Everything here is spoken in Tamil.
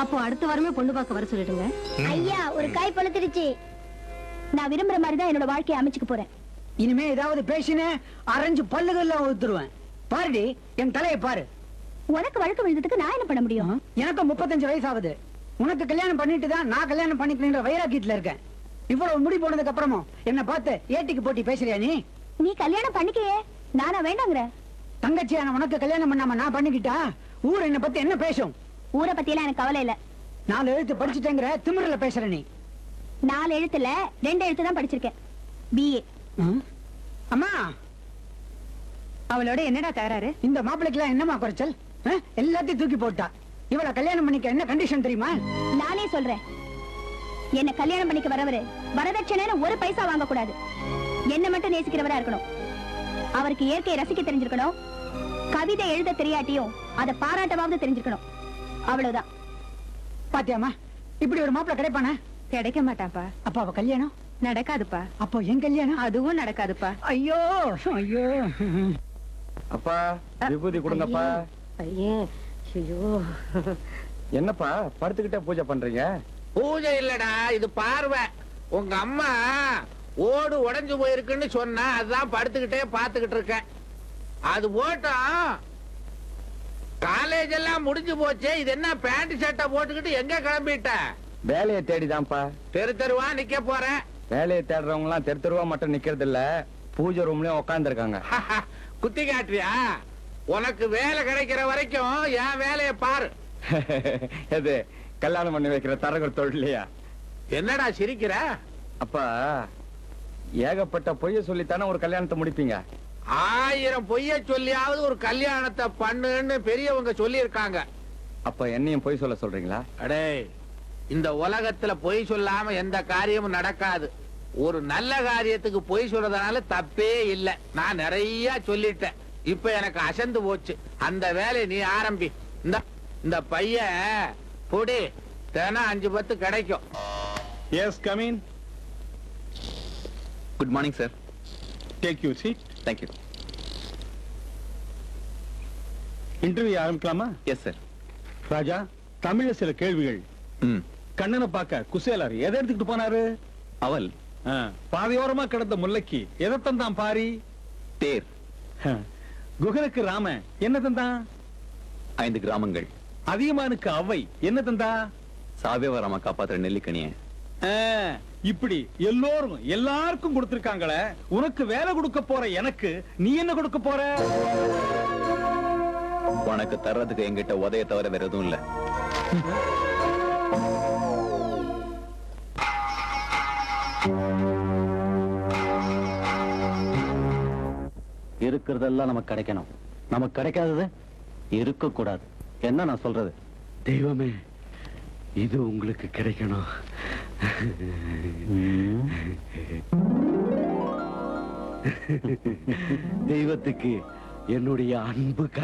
அப்போ அடுத்த வாரமே பொண்ணு பார்க்க வர சொல்லிடுங்க ஐயா ஒரு காய் பழுத்துடுச்சு நான் விரும்புற மாதிரி தான் என்னோட வாழ்க்கையை அமைச்சுக்க போறேன் இனிமே ஏதாவது பேசினே அரைஞ்சு பல்லுகள்ல ஊத்துருவேன் பாருடி என் தலையை பாரு உனக்கு வழக்கு விழுந்ததுக்கு நான் என்ன பண்ண முடியும் எனக்கு முப்பத்தஞ்சு வயசு ஆகுது உனக்கு கல்யாணம் பண்ணிட்டு தான் நான் கல்யாணம் பண்ணிக்கணுன்ற வைராக்கியத்துல இருக்கேன் இவ்வளவு முடி போனதுக்கு அப்புறமும் என்ன பார்த்து ஏட்டிக்கு போட்டி பேசுறியா நீ நீ கல்யாணம் பண்ணிக்கையே நானா வேண்டாங்கிற தங்கச்சியான உனக்கு கல்யாணம் பண்ணாம நான் பண்ணிக்கிட்டா ஊர் என்ன பத்தி என்ன பேசும் ஊரை பத்தி எல்லாம் எனக்கு கவலை இல்ல நாலு எழுத்து படிச்சுட்டேங்கிற திமிரில் பேசுற நீ நாலு எழுத்துல ரெண்டு எழுத்து தான் படிச்சிருக்கேன் பிஏ ம்? அம்மா அவளோட என்னடா தகராறு இந்த மாப்பிள்ளைக்கெல்லாம் என்னம்மா குறைச்சல் ஆ? எல்லாத்தையும் தூக்கி போட்டா இவள கல்யாணம் பண்ணிக்க என்ன கண்டிஷன் தெரியுமா நானே சொல்றேன் என்ன கல்யாணம் பண்ணிக்க வரவரு வரதட்சணைன்னு ஒரு பைசா வாங்க கூடாது என்ன மட்டும் நேசிக்கிறவரா இருக்கணும் அவருக்கு இயற்கையை ரசிக்க தெரிஞ்சிருக்கணும் கவிதை எழுத தெரியாட்டியும் அதை பாராட்டவாவது தெரிஞ்சிருக்கணும் அவ்வளவுதான் பாத்தியாமா இப்படி ஒரு மாப்பிள்ளை கிடைப்பானா கிடைக்க மாட்டாப்பா அப்ப அவ கல்யாணம் நடக்காதுப்பா அப்போ என் கல்யாணம் அதுவும் நடக்காதுப்பா ஐயோ ஐயோ அப்பா விபூதி கொடுங்கப்பா ஐயன் ஐயோ என்னப்பா படுத்துக்கிட்டே பூஜை பண்றீங்க பூஜை இல்லடா இது பார்வை உங்க அம்மா ஓடு உடைஞ்சு போயிருக்குன்னு சொன்னா அதுதான் படுத்துக்கிட்டே பாத்துக்கிட்டு இருக்கேன் அது போட்டோம் காலேஜ் எல்லாம் முடிஞ்சு போச்சு இது என்ன பேண்ட் ஷர்ட்டை போட்டுக்கிட்டு எங்க கிளம்பிட்ட வேலையை தேடிதான்ப்பா தெரு தெருவா நிக்க போறேன் வேலையை தேடுறவங்க எல்லாம் தெரு தெருவா மட்டும் நிக்கிறது இல்ல பூஜை ரூம்லயும் உட்கார்ந்து இருக்காங்க குத்தி காட்டுறியா உனக்கு வேலை கிடைக்கிற வரைக்கும் என் வேலையை பாரு எது கல்யாணம் பண்ணி வைக்கிற தரகர் தொழிலையா என்னடா சிரிக்கிற அப்பா ஏகப்பட்ட பொய்ய சொல்லித்தானே ஒரு கல்யாணத்தை முடிப்பீங்க ஆயிரம் பொய்ய சொல்லியாவது ஒரு கல்யாணத்தை பண்ணுன்னு பெரியவங்க சொல்லியிருக்காங்க அப்ப என்னையும் பொய் சொல்ல சொல்றீங்களா அடே இந்த உலகத்துல பொய் சொல்லாம எந்த காரியமும் நடக்காது ஒரு நல்ல காரியத்துக்கு பொய் சொல்றதுனால தப்பே இல்ல நான் நிறைய சொல்லிட்டேன் இப்ப எனக்கு அசந்து போச்சு அந்த வேலையை நீ ஆரம்பி இந்த இந்த பையன் பொடி தினம் அஞ்சு பத்து கிடைக்கும் Yes, come in. Good morning sir Take your seat. Thank you interview ஆரம்பிக்கலாமா எஸ் சார் ராஜா தமிழ்ல சில கேள்விகள் ம் கண்ணனை பார்க்க குசேலார் எதை எடுத்துக்கிட்டு போனாரு அவல் ஆ, பாதையோரமா கிடந்த முல்லைக்கு எதை தந்தான் பாரி தேர் ஆ, குகனுக்கு ராம என்ன தந்தான் ஐந்து கிராமங்கள் அதிகமானுக்கு அவை என்ன தந்தா சாவேவராம காப்பாத்துற நெல்லிக்கனிய ஆ, இப்படி எல்லோரும் எல்லாருக்கும் கொடுத்திருக்காங்களே உனக்கு வேலை கொடுக்க போற எனக்கு நீ என்ன கொடுக்க போற உனக்கு தர்றதுக்கு என்கிட்ட உதய தவிர வேற எதுவும் இல்ல இருக்கிறதெல்லாம் நமக்கு கிடைக்கணும் நமக்கு கிடைக்காதது இருக்க கூடாது என்ன நான் சொல்றது தெய்வமே இது உங்களுக்கு கிடைக்கணும் தெய்வத்துக்கு என்னுடைய அன்பு